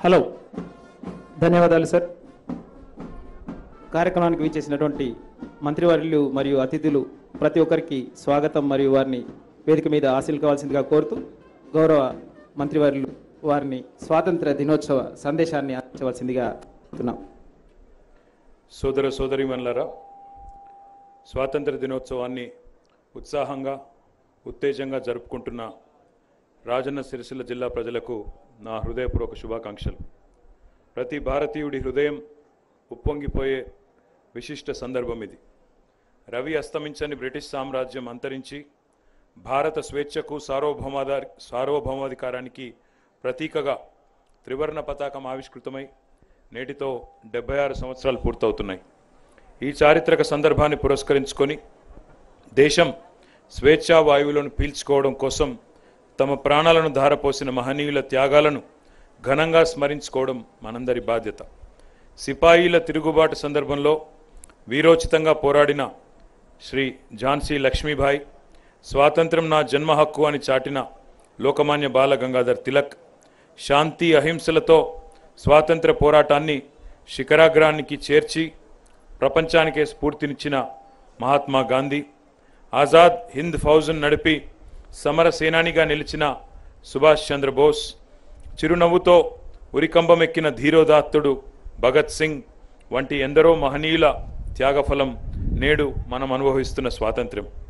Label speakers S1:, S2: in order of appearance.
S1: hello ధన్యవాదాలు sir కార్యక్రమానికి వీచేసినటువంటి మంత్రివర్యులు మరియు అతిథులు ప్రతి ఒక్కరికి స్వాగతం మరియు వారిని వేదిక మీద ఆశీలు కావాల్సిందిగా కోరుతూ గౌరవ మంత్రివర్యులు వారిని స్వాతంత్ర దినోత్సవ సందేశాన్ని అందించవలసిందిగా కోరుతున్నాం
S2: సోదర సోదరిమణులారా స్వాతంత్ర దినోత్సవాన్ని ఉత్సాహంగా ఉత్తేజంగా జరుపుకుంటున్న రాజన్న సిరిసిల్ల జిల్లా ప్రజలకు నా హృదయపూర్వక శుభాకాంక్షలు ప్రతి భారతీయుడి హృదయం ఉప్పొంగిపోయే విశిష్ట సందర్భం ఇది రవి అస్తమించని బ్రిటిష్ సామ్రాజ్యం అంతరించి భారత స్వేచ్ఛకు సార్వభౌమాధారి సార్వభౌమాధికారానికి ప్రతీకగా త్రివర్ణ పతాకం ఆవిష్కృతమై నేటితో డెబ్బై ఆరు సంవత్సరాలు పూర్తవుతున్నాయి ఈ చారిత్రక సందర్భాన్ని పురస్కరించుకొని దేశం స్వేచ్ఛా వాయువులను పీల్చుకోవడం కోసం తమ ప్రాణాలను ధారపోసిన మహనీయుల త్యాగాలను ఘనంగా స్మరించుకోవడం మనందరి బాధ్యత సిపాయిల తిరుగుబాటు సందర్భంలో వీరోచితంగా పోరాడిన శ్రీ ఝాన్సీ లక్ష్మీబాయి స్వాతంత్రం నా జన్మ హక్కు అని చాటిన లోకమాన్య బాల గంగాధర్ తిలక్ శాంతి అహింసలతో స్వాతంత్ర పోరాటాన్ని శిఖరాగ్రానికి చేర్చి ప్రపంచానికే స్ఫూర్తినిచ్చిన మహాత్మా గాంధీ ఆజాద్ హింద్ ఫౌజ్ను నడిపి సమర సేనానిగా నిలిచిన సుభాష్ చంద్రబోస్ చిరునవ్వుతో ఉరికంబమెక్కిన ధీరోదాత్తుడు భగత్ సింగ్ వంటి ఎందరో మహనీయుల త్యాగఫలం నేడు మనం అనుభవిస్తున్న స్వాతంత్ర్యం